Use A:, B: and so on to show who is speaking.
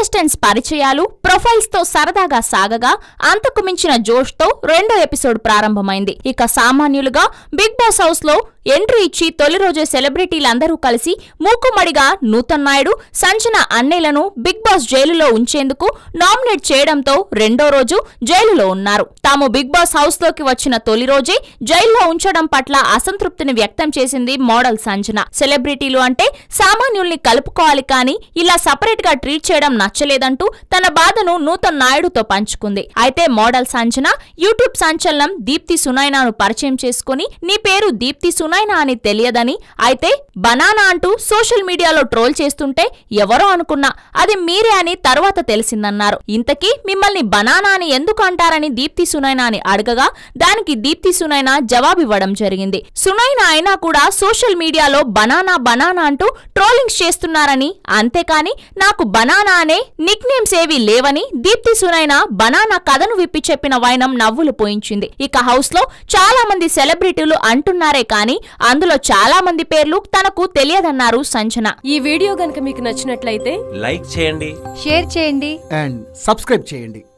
A: contestants పరిచయాలు profiles తో సరదాగా సాగగా అంతకు మించిన జోష్ తో రెండో ఎపిసోడ్ ప్రారంభమైంది ఇక సామాన్యులుగా బిగ్ బాస్ హౌస్ లో ఎంట్రీ ఇచ్చి తొలి రోజే సెలబ్రిటీలందరూ కలిసి మూకుమ్మడిగా నూతన్ నాయుడు సంచన అన్నయ్యలను బిగ్ బాస్ జైలులో ఉంచేందుకు నామినేట్ చేయడంతో రెండో రోజు జైలులో ఉన్నారు తాము బిగ్ బాస్ హౌస్ లోకి వచ్చిన తొలి రోజే జైల్లో ఉంచడం పట్ల అసంతృప్తిని వ్యక్తం చేసింది మోడల్ సంజన సెలబ్రిటీలు అంటే సామాన్యుల్ని కలుపుకోవాలి కానీ ఇలా సపరేట్ గా ట్రీట్ చేయడం నచ్చలేదంటూ తన బాధను నూతన్ నాయుడుతో పంచుకుంది అయితే మోడల్ సంజన యూట్యూబ్ సంచలనం దీప్తి సునైనాను పరిచయం చేసుకుని నీ పేరు దీప్తి సునైనా అని తెలియదని అయితే బనానా అంటూ సోషల్ మీడియాలో ట్రోల్ చేస్తుంటే ఎవరో అనుకున్నా అది మీరే అని తర్వాత తెలిసిందన్నారు ఇంతకీ మిమ్మల్ని బనానా అని ఎందుకు అంటారని దీప్తి సునైనా అని అడగగా దానికి దీప్తి సునైనా జవాబివ్వడం జరిగింది సునైనా అయినా కూడా సోషల్ మీడియాలో బనానా బనానా అంటూ ట్రోలింగ్స్ చేస్తున్నారని అంతేకాని నాకు బనానా అనే నిక్ నేమ్స్ ఏవీ లేవని దీప్తి సునైనా బనానా కథను విప్పి చెప్పిన వైనం నవ్వులు పోయించింది ఇక హౌస్ లో చాలా మంది సెలబ్రిటీలు అంటున్నారే కానీ అందులో చాలా మంది పేర్లు తనకు తెలియదన్నారు సంచన
B: ఈ వీడియో గనుక మీకు నచ్చినట్లయితే
C: లైక్ చేయండి
D: షేర్ చేయండి
E: అండ్ సబ్స్క్రైబ్ చేయండి